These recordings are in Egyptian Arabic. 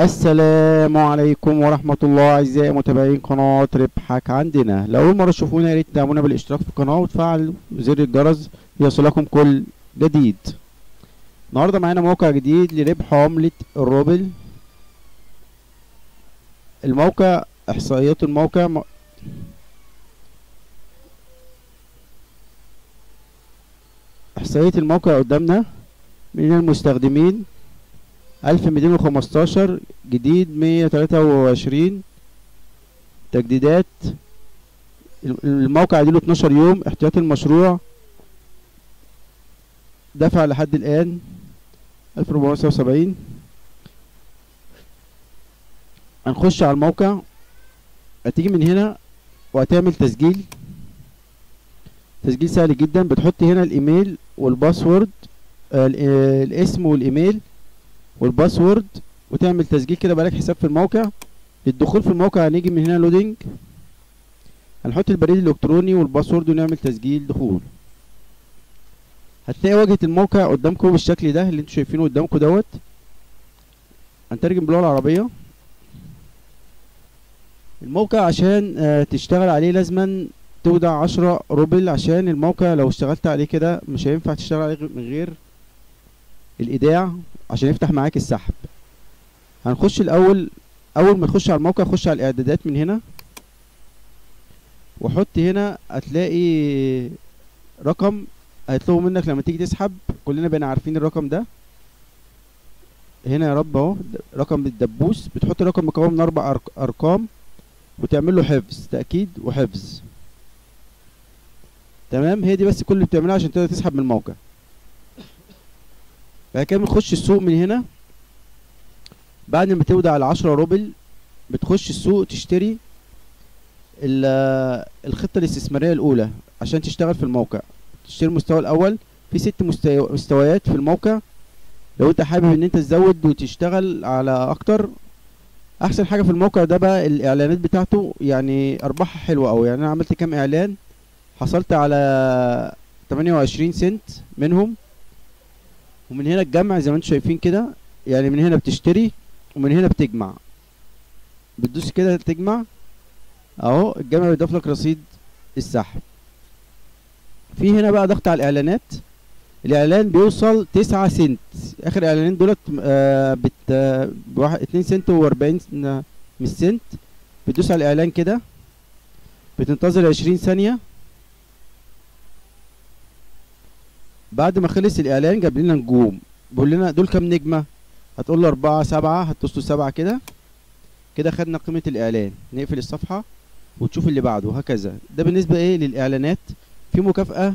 السلام عليكم ورحمة الله أعزائي متابعين قناة ربحك عندنا لو أول مرة تشوفونا يا ريت تدعمونا بالاشتراك في القناة وتفعل زر الجرس ليصلكم كل جديد النهاردة معانا موقع جديد لربح عملة الروبل الموقع إحصائيات الموقع م... إحصائية الموقع قدامنا من المستخدمين ألف ميتين وخمستاشر جديد مية تلاتة وعشرين تجديدات الموقع اديله اتناشر يوم احتياطي المشروع دفع لحد الآن ألف ربعمية تسعة وسبعين هنخش على الموقع هتيجي من هنا وهتعمل تسجيل تسجيل سهل جدا بتحط هنا الايميل والباسورد آه الاسم والايميل والباسورد وتعمل تسجيل كده بقالك حساب في الموقع للدخول في الموقع هنيجي من هنا لودنج هنحط البريد الالكتروني والباسورد ونعمل تسجيل دخول هتلاقي واجهة الموقع قدامكم بالشكل ده اللي انتوا شايفينه قدامكم دوت هنترجم باللغة العربية الموقع عشان آه تشتغل عليه لازما تودع عشرة روبل عشان الموقع لو اشتغلت عليه كده مش هينفع تشتغل عليه من غير الايداع عشان يفتح معاك السحب هنخش الاول اول ما تخش على الموقع خش على الاعدادات من هنا وحط هنا هتلاقي رقم هيطلبوا منك لما تيجي تسحب كلنا بقينا عارفين الرقم ده هنا يا رب اهو رقم الدبوس بتحط رقم مكون من اربع ارقام وتعمل له حفظ تاكيد وحفظ تمام هي دي بس كل اللي بتعملها عشان تقدر تسحب من الموقع بعد كده بنخش السوق من هنا بعد ما تودع العشرة روبل بتخش السوق تشتري الخطة الاستثمارية الأولى عشان تشتغل في الموقع تشتري المستوى الأول في ست مستويات في الموقع لو انت حابب ان انت تزود وتشتغل على اكتر احسن حاجة في الموقع ده بقى الاعلانات بتاعته يعني ارباحها حلوة اوي يعني انا عملت كام اعلان حصلت على 28 سنت منهم ومن هنا الجمع زي ما انتم شايفين كده يعني من هنا بتشتري ومن هنا بتجمع بتدوس كده تجمع اهو الجمع بيضاف لك رصيد السحب في هنا بقى ضغط على الاعلانات الاعلان بيوصل تسعة سنت اخر اعلانين دولت آه بت آه بواحد اتنين سنت واربعين من سنت بتدوس على الاعلان كده بتنتظر عشرين ثانية بعد ما خلص الاعلان جاب لنا نجوم بيقول لنا دول كام نجمه هتقول له أربعة سبعة هتدوس له سبعة كده كده خدنا قيمة الإعلان نقفل الصفحة وتشوف اللي بعده وهكذا ده بالنسبة إيه للإعلانات في مكافأة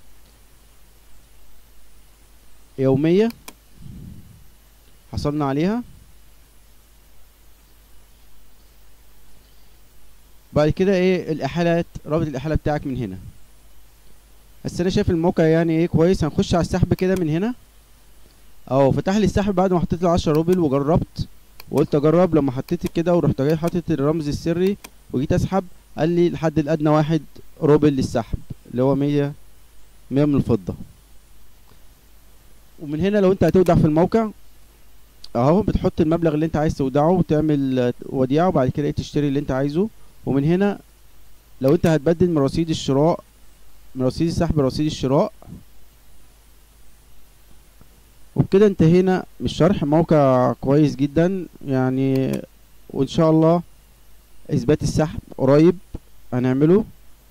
يومية حصلنا عليها بعد كده إيه الإحالات رابط الإحالة بتاعك من هنا بس انا شايف الموقع يعني ايه كويس هنخش على السحب كده من هنا اهو فتح لي السحب بعد ما حطيت له 10 روبل وجربت وقلت اجرب لما حطيت كده ورحت جاي حاطط الرمز السري وجيت اسحب قال لي الحد الادنى واحد روبل للسحب اللي هو 100 100 من الفضه ومن هنا لو انت هتودع في الموقع اهو بتحط المبلغ اللي انت عايز تودعه وتعمل وديعه وبعد كده تشتري اللي انت عايزه ومن هنا لو انت هتبدل من رصيد الشراء من رصيد السحب رصيد الشراء وبكده انتهينا من شرح موقع كويس جدا يعني وان شاء الله اثبات السحب قريب هنعمله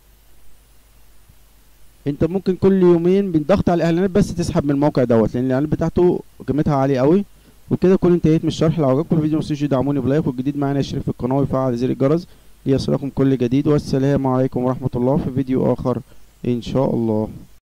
انت ممكن كل يومين بالضغط على الاعلانات بس تسحب من الموقع دوت لان الاعلانات بتاعته قيمتها عاليه قوي وبكده كل انتهيت من الشرح لو عجبكم الفيديو متنسوش تدعموني بلايك والجديد معانا يشترك في القناه ويفعل زر الجرس ليصلكم كل جديد والسلام عليكم ورحمه الله في فيديو اخر ان شاء الله